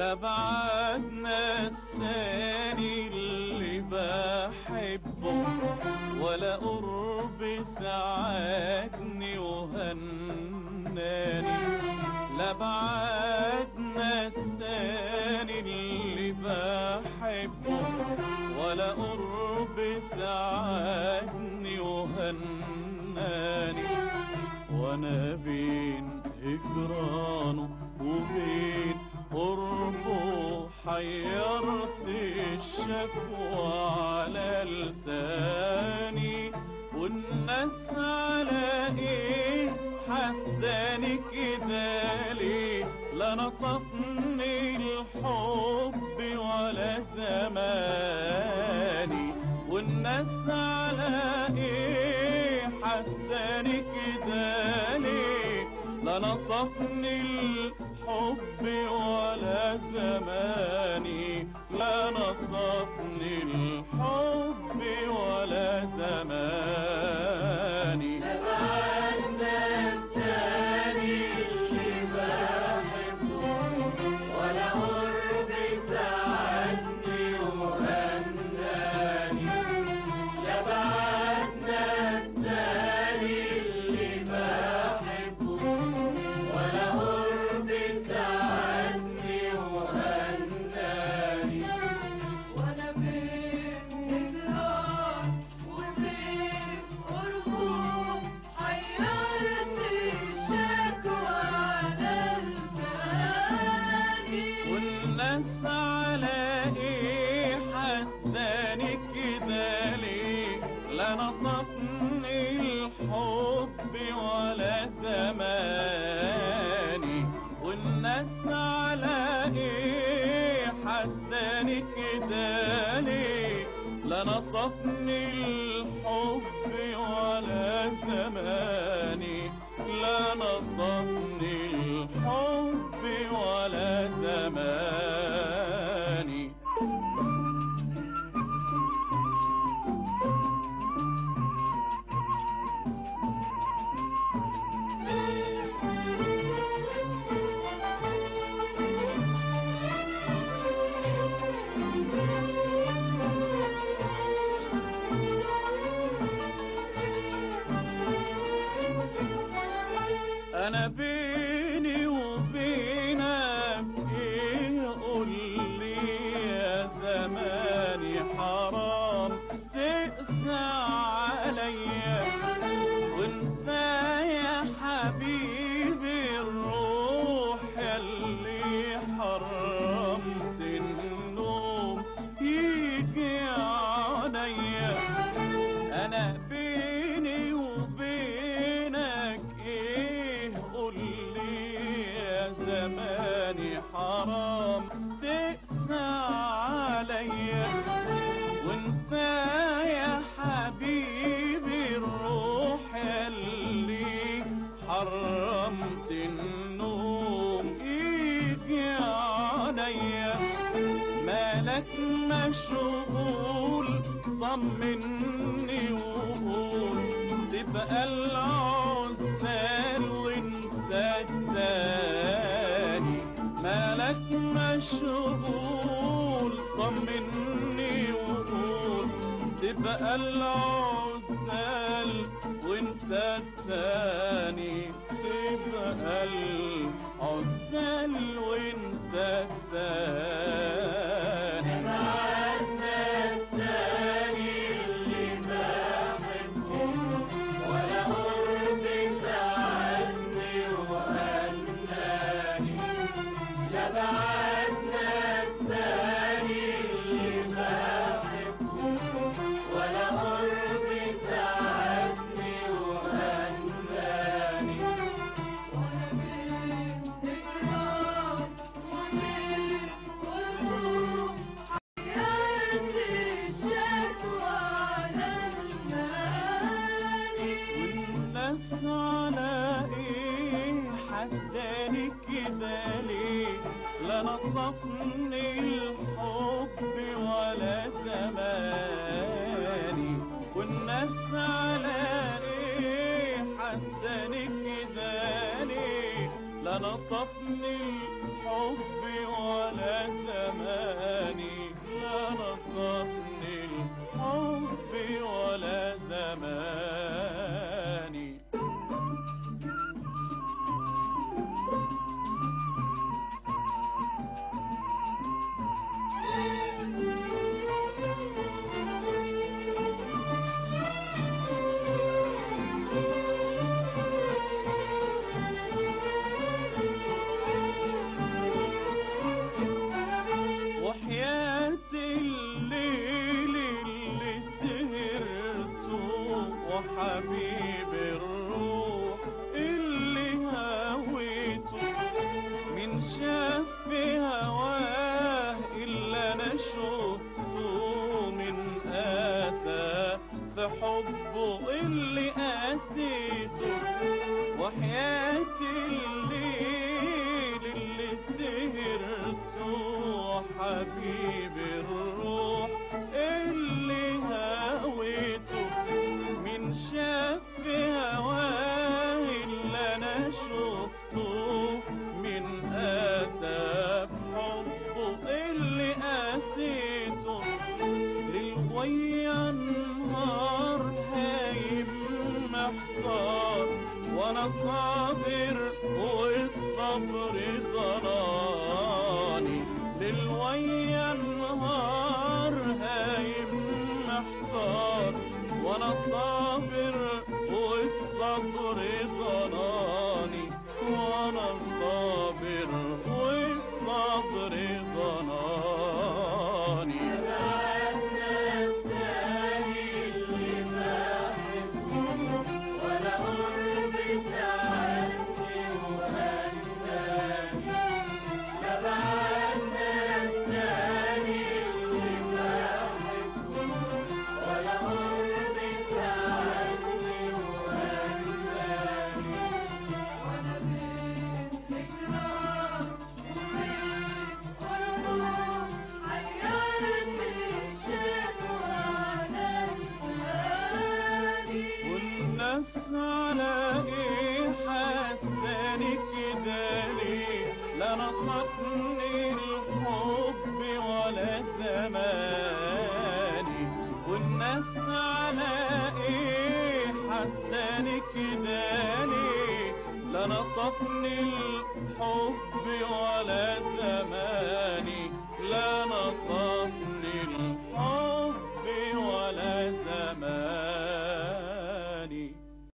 لا بعدنا الثاني اللي بحبه ولا قرب ساعدني وهناني لا بعدنا الثاني اللي بحبه ولا قرب ساعدني وهناني وانا بين هجرانه وبين قربه حيرت الشكوى على لساني والناس على ايه حسداني كده ليه لا نصفني الحب ولا زماني والناس على ايه حسداني كده ليه لا نصفني الحب ولا زماني لا نصفني الحب ولا زماني ولا قرب ساعدني وهناني لا بعدنا الثاني اللي بحبه ولا قرب ساعدني وهناني وانا بين هجران وبين قربه حيرت الشكوى على لساني والناس على ايه حسداني كده ليه لا نصفني الحب ولا زماني والناس على ايه حسداني كده ليه لا نصفني الحب ولا زماني لا نصفني الحب ولا زماني انا بيني وبينك ايه قول لي يا زماني حرام تقسى عليا وانت يا حبيبي الروح اللي حرمت النوم يجي عليا انا بيني وبينك ايه قول لي يا زماني حرام تقسى عليا وانت يا حبيبي الروح اللي حرمت النوم يجي عليا مالك مشغول طمني وقول تبقى العزال وانت التاني مالك مشغول طمني وقول تبقى العزال وانت التاني تبقى العزال وانت التاني بعدنا الثاني اللي بحبه ولا قرب ساعدني وهناني لا بعدنا الثاني اللي بحبه ولا قرب ساعدني وهناني وانا بين هجران وبين قربه حيرت الشكوى على لساني والناس على ايه حسداني كده ليه لا نصفني الحب ولا زماني والناس على ايه حسداني كده ليه لا نصفني الحب ولا حبيب الروح اللي هويته من شاف في هواه إلا أنا شفته من آسى في حبه اللي قاسيته وحياة الليل اللي سهرته حبيب الروح اللي هويته من شاف في هواه اللي انا شفته من اسف حبه اللي قاسيته للويا نهار هايم محتار وانا صابر والصبر ضناني للويا نهار هايم محتار وانا صابر والصبر ضناني وانا صابر والصبر ضناني ولا قرب ساعدني وهناني تبعنا الثاني اللي بحبه ولا قرب ساعدني وهناني وانا بين تكرار وبين قربان حيرتني الشكوى على لساني والناس على ايه حاسداني كده ليه لا نصفني الحب ولا زماني والناس على ايه حاسداني كده ليه لا نصفني الحب ولا زماني لا نصفني الحب ولا زماني